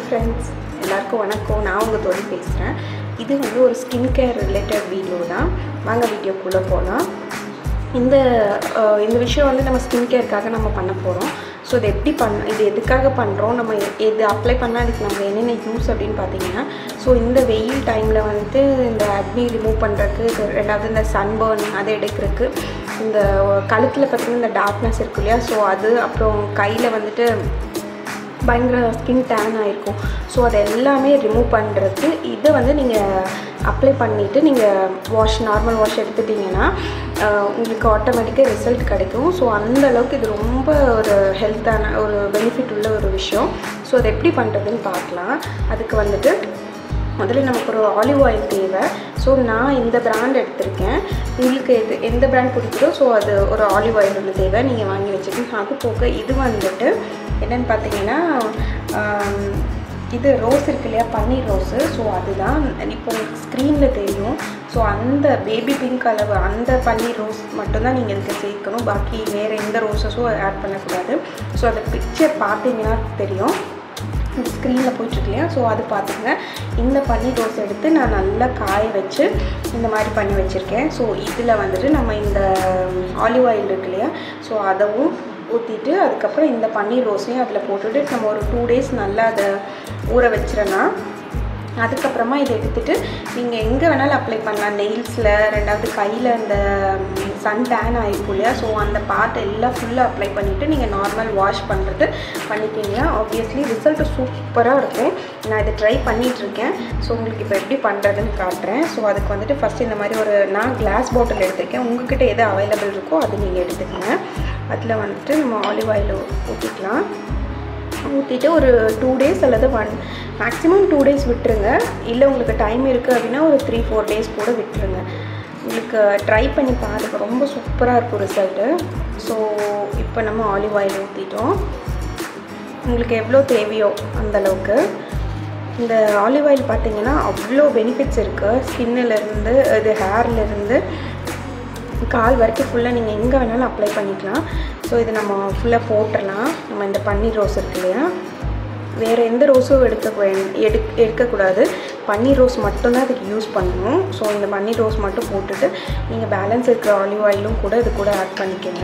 friends எல்லாருக்கும் வணக்கம் நான் உங்கள் தொழில் பேசுகிறேன் இது வந்து ஒரு ஸ்கின் கேர் ரிலேட்டட் வீடியோ தான் வாங்க வீடியோக்குள்ளே போகலாம் இந்த அஹ், இந்த விஷயம் வந்து நம்ம ஸ்கின் கேருக்காக நம்ம பண்ண போகிறோம் ஸோ இது எப்படி பண்ண இது எதுக்காக பண்ணுறோம் நம்ம எ- இது அப்ளை பண்ணால் அதுக்கு நம்ம என்னென்ன யூஸ் அப்படின்னு பார்த்தீங்கன்னா ஸோ இந்த வெயில் டைமில் வந்துட்டு இந்த அக்னி ரிமூவ் பண்ணுறதுக்கு ரெண்டாவது இந்த சன்பர்ன் அதை எடுக்கிறதுக்கு இந்த கழுத்தில் பார்த்தீங்கன்னா இந்த டார்க்னஸ் இருக்கு இல்லையா ஸோ அது அப்புறம் கையில் வந்துட்டு பயங்கர ஸ்கின் டேன் ஆகிருக்கும் ஸோ அதை எல்லாமே ரிமூவ் பண்ணுறதுக்கு இதை வந்து நீங்கள் அப்ளை பண்ணிவிட்டு நீங்கள் வாஷ் நார்மல் வாஷ் எடுத்துட்டிங்கன்னா ஆஹ், உங்களுக்கு ஆட்டோமேட்டிக்காக ரிசல்ட் கிடைக்கும் ஸோ அந்த அளவுக்கு இது ரொம்ப ஒரு ஹெல்த்தான ஒரு பெனிஃபிட் உள்ள ஒரு விஷயம் ஸோ அதை எப்படி பண்ணுறதுன்னு பார்க்கலாம் அதுக்கு வந்துட்டு முதல்ல நமக்கு ஒரு ஆலிவ் ஆயில் தேவை ஸோ நான் இந்த பிராண்ட் எடுத்திருக்கேன் உங்களுக்கு எது எந்த பிராண்ட் பிடிக்குதோ ஸோ அது ஒரு ஆலிவ் ஆயில் ஒன்று தேவை நீங்கள் வாங்கி வச்சுக்கோங்க அது போக இது வந்துட்டு என்னென்னு பார்த்தீங்கன்னா ஆம், இது ரோஸ் இருக்கு இல்லையா பன்னீர் ரோஸு ஸோ அதுதான் இப்போ உங்களுக்கு ஸ்க்ரீனில் தெரியும் ஸோ அந்த பேபி பிங்க் அளவு அந்த பன்னீர் ரோஸ் மட்டும்தான் நீங்கள் இதுக்கு சேர்க்கணும் பாக்கி வேறு எந்த ரோஸஸும் ஆட் பண்ணக்கூடாது ஸோ அந்த பிக்சர் பார்த்தீங்கன்னா தெரியும் ஸ்க்ரீனில் போயிட்டுருக்கு இல்லையா ஸோ அது பார்த்துங்க இந்த பன்னீர் ரோஸ் எடுத்து நான் நல்லா காய வச்சு இந்த மாதிரி பண்ணி வச்சுருக்கேன் ஸோ இதில் வந்துட்டு நம்ம இந்த ஆலிவ் ஆயில் இருக்கு இல்லையா ஸோ அதவும் ஊற்றிட்டு அதுக்கப்புறம் இந்த பன்னீர் ரோஸையும் அதில் போட்டுட்டு நம்ம ஒரு டூ டேஸ் நல்லா அதை ஊற வச்சிடனா அதுக்கப்புறமா இதை எடுத்துட்டு நீங்கள் எங்கே வேணாலும் அப்ளை பண்ணலாம் நெயில்ஸில் ரெண்டாவது கையில் இந்த சன் டேன் ஆகிருக்கும் இல்லையா ஸோ அந்த பார்ட் எல்லாம் ஃபுல்லாக அப்ளை பண்ணிவிட்டு நீங்கள் நார்மல் வாஷ் பண்ணுறது பண்ணிக்கிங்க ஆப்வியஸ்லி ரிசல்ட் சூப்பராக இருக்கும் நான் இதை ட்ரை பண்ணிகிட்ருக்கேன் ஸோ உங்களுக்கு இப்போ எப்படி பண்ணுறதுன்னு காட்டுறேன் ஸோ அதுக்கு வந்துட்டு ஃபஸ்ட் இந்த மாதிரி ஒரு நான் கிளாஸ் பாட்டில் எடுத்திருக்கேன் உங்ககிட்ட எது அவைலபிள் இருக்கோ அது நீங்கள் எடுத்துக்கங்க அதில் வந்துட்டு நம்ம ஆலிவ் ஆயில் ஊற்றிக்கலாம் ஊற்றிட்டு ஒரு டூ டேஸ் அல்லது ஒன் மேக்ஸிமம் டூ டேஸ் விட்டுருங்க இல்லை உங்களுக்கு டைம் இருக்குது அப்படின்னா ஒரு த்ரீ ஃபோர் டேஸ் கூட விட்டுருங்க உங்களுக்கு ட்ரை பண்ணி பாருங்க ரொம்ப சூப்பராக இருக்கும் ரிசல்ட்டு ஸோ இப்போ நம்ம ஆலிவ் ஆயில் ஊற்றிட்டோம் உங்களுக்கு எவ்வளோ தேவையோ அந்த அளவுக்கு இந்த ஆலிவ் ஆயில் பார்த்தீங்கன்னா அவ்வளோ பெனிஃபிட்ஸ் இருக்குது ஸ்கின்னிலேருந்து இது ஹேர்லேருந்து கால் வரைக்கும் ஃபுல்லாக நீங்கள் எங்கே வேணாலும் அப்ளை பண்ணிக்கலாம் ஸோ இது நம்ம ஃபுல்லாக போட்டுடலாம் நம்ம இந்த பன்னீர் ரோஸ் இருக்கு இல்லையா வேறு எந்த ரோஸும் எடுக்க வே- எடு எடுக்கக்கூடாது பன்னீர் ரோஸ் மட்டும்தான் அதுக்கு யூஸ் பண்ணணும் ஸோ இந்த பன்னீர் ரோஸ் மட்டும் போட்டுட்டு நீங்கள் பேலன்ஸ் இருக்கிற ஆலிவ் ஆயிலும் கூட இது கூட ஆட் பண்ணிக்கோங்க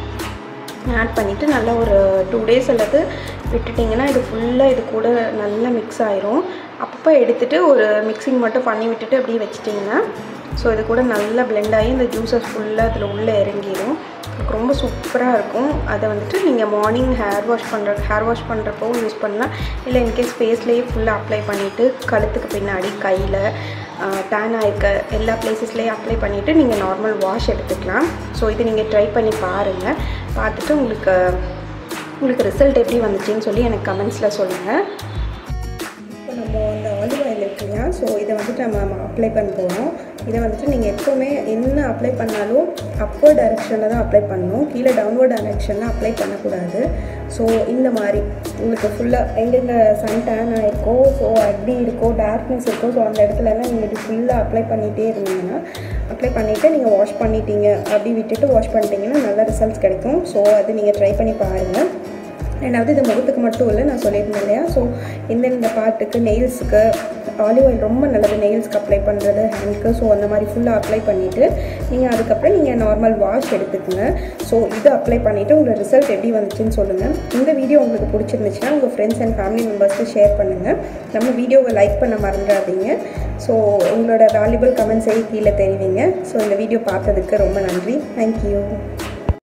ஆட் பண்ணிவிட்டு நல்லா ஒரு டூ டேஸ் அல்லது விட்டுட்டிங்கன்னா இது ஃபுல்லாக இது கூட நல்லா மிக்ஸ் ஆயிரும் அப்பப்போ எடுத்துகிட்டு ஒரு மிக்சிங் மட்டும் பண்ணி விட்டுட்டு அப்படியே வச்சிட்டிங்கன்னா ஸோ இது கூட நல்லா blend ஆகி இந்த ஜூஸஸ் ஃபுல்லாக அதில் உள்ளே இறங்கிடும் எனக்கு ரொம்ப சூப்பராக இருக்கும் அதை வந்துட்டு நீங்கள் மார்னிங் ஹேர் வாஷ் பண்ணுற ஹேர் வாஷ் பண்ணுறப்போ யூஸ் பண்ணலாம் இல்லை இன்கேஸ் ஃபேஸ்லேயே ஃபுல்லாக அப்ளை பண்ணிவிட்டு கழுத்துக்கு பின்னாடி கையில் டேன் ஆயிருக்க எல்லா பிளேசஸ்லேயும் அப்ளை பண்ணிவிட்டு நீங்கள் நார்மல் வாஷ் எடுத்துக்கலாம் ஸோ இது நீங்கள் ட்ரை பண்ணி பாருங்கள் பார்த்துட்டு உங்களுக்கு உங்களுக்கு ரிசல்ட் எப்படி வந்துச்சுன்னு சொல்லி எனக்கு கமெண்ட்ஸில் சொல்லுங்கள் இப்போ நம்ம அந்த ஆலிவ் ஆயில் இருக்கு இல்லையா ஸோ இதை வந்துட்டு நம்ம அப்ளை பண்ண போகிறோம் இதை வந்துட்டு நீங்கள் எப்போவுமே என்ன அப்ளை பண்ணாலும் அப்வர்ட் டைரெக்ஷனில் தான் அப்ளை பண்ணணும் கீழே டவுன்வர்ட் டைரெக்ஷனில் அப்ளை பண்ணக்கூடாது ஸோ இந்த மாதிரி உங்களுக்கு ஃபுல்லாக எங்கெங்கே சன் டேன் ஆயிருக்கோ ஸோ அடி இருக்கோ டார்க்னஸ் இருக்கோ ஸோ அந்த இடத்துலலாம் நீங்கள் இது ஃபுல்லாக அப்ளை பண்ணிகிட்டே இருந்தீங்கன்னா அப்ளை பண்ணிவிட்டு நீங்கள் வாஷ் பண்ணிட்டீங்க அப்படி விட்டுட்டு வாஷ் பண்ணிட்டீங்கன்னா நல்ல ரிசல்ட்ஸ் கிடைக்கும் ஸோ அது நீங்கள் ட்ரை பண்ணி பாருங்கள் ரெண்டாவது இது முகத்துக்கு மட்டும் இல்லை நான் சொல்லியிருந்தேன் இல்லையா ஸோ இந்தந்த பார்ட்டுக்கு நெயில்ஸுக்கு ஆலிவ் ஆயில் ரொம்ப நல்லது நெயில்ஸ்க்கு அப்ளை பண்ணுறது ஹேண்ட்க்கு ஸோ அந்த மாதிரி ஃபுல்லாக அப்ளை பண்ணிவிட்டு நீங்கள் அதுக்கப்புறம் நீங்கள் நார்மல் வாஷ் எடுத்துக்கோங்க ஸோ இது அப்ளை பண்ணிவிட்டு உங்களோட ரிசல்ட் எப்படி வந்துச்சுன்னு சொல்லுங்கள் இந்த வீடியோ உங்களுக்கு பிடிச்சிருந்துச்சுன்னா உங்கள் ஃப்ரெண்ட்ஸ் அண்ட் ஃபேமிலி மெம்பர்ஸ்க்கு ஷேர் பண்ணுங்கள் நம்ம வீடியோவை லைக் பண்ண மறந்துடாதீங்க ஸோ உங்களோட வேல்யூபிள் கமெண்ட்ஸை கீழே தெரிவிங்க ஸோ இந்த வீடியோ பார்த்ததுக்கு ரொம்ப நன்றி தேங்க்யூ